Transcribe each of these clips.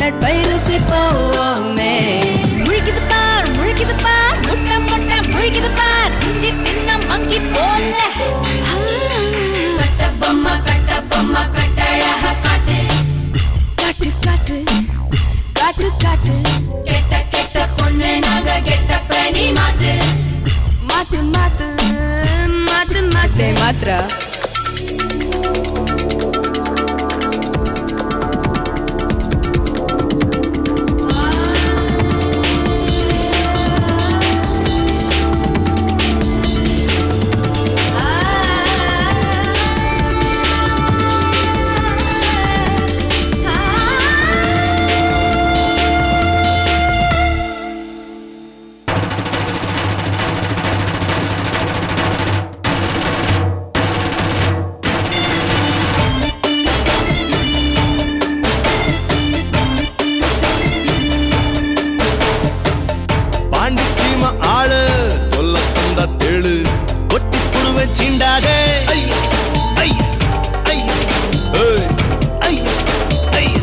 Blood piracy போவோமே முழிக்குது பார் முழிக்குது பார் முட்டை முட்டை முழிக்குது பார் இஞ்சி தின்ன மங்கி போல கட்ட பொம்மை கட்ட பொம்மை கட்டழக காட்டு காட்டு காட்டு காட்டு காட்டு கெட்ட கெட்ட பொண்ணு நாங்க கெட்ட பனி மாத்து மாத்து மாத்து மாத்து மாத்து மாத்ரா பாண்டிச்சீம ஆளு சொல்ல தந்த தெளு கொட்டி புடுவேன் சீண்டாதே ஐய, ஐய, ஐய, ஏய், ஐய, ஐய.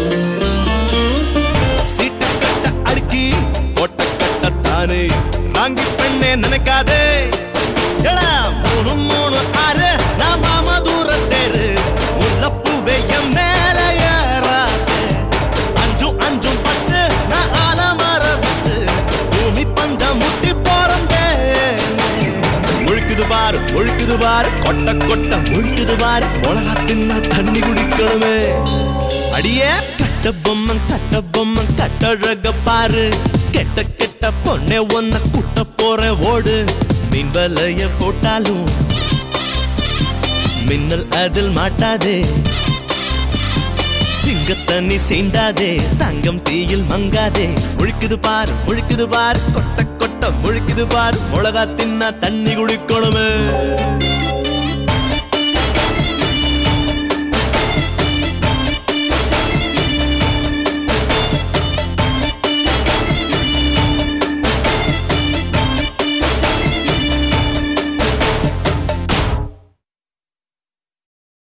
சீட்டு கட்ட அடுக்கி கொட்ட கட்டத்தானே ராங்கி பெண்ணே நினைக்காதே எடா, மூணு மூணு ஆறு நான் மாமா தூர தேரு முல்லப்பூவே என் மேல ஏறாதே அஞ்சும் அஞ்சும் பத்து நான் ஆலமர விட்டு பூமி பந்த முட்டி போறந்தே முழுக்குது பாரு முழுக்குது பாரு கொட்ட கொட்ட முழுக்குது பாரு மிளகா தின்னா தண்ணி குடிக்கணுமே அடியே கட்ட பொம்மன் கட்ட பொம்மன் கட்டழக பாரு கெட்ட கெட்ட பொண்ணே ஒன்ன கூட்ட போறேன் ஓடு மீன் வலைய போட்டாலும் மின்னல் அதில் மாட்டாதே சிங்கத்தண்ணி சீண்டாதே தங்கம் தீயில் மங்காதே முழுக்குது பாரு முழுக்குது பாரு கொட்ட கொட்ட முழுக்குது பாரு மிளகா தின்னா தண்ணி குடிக்கணுமே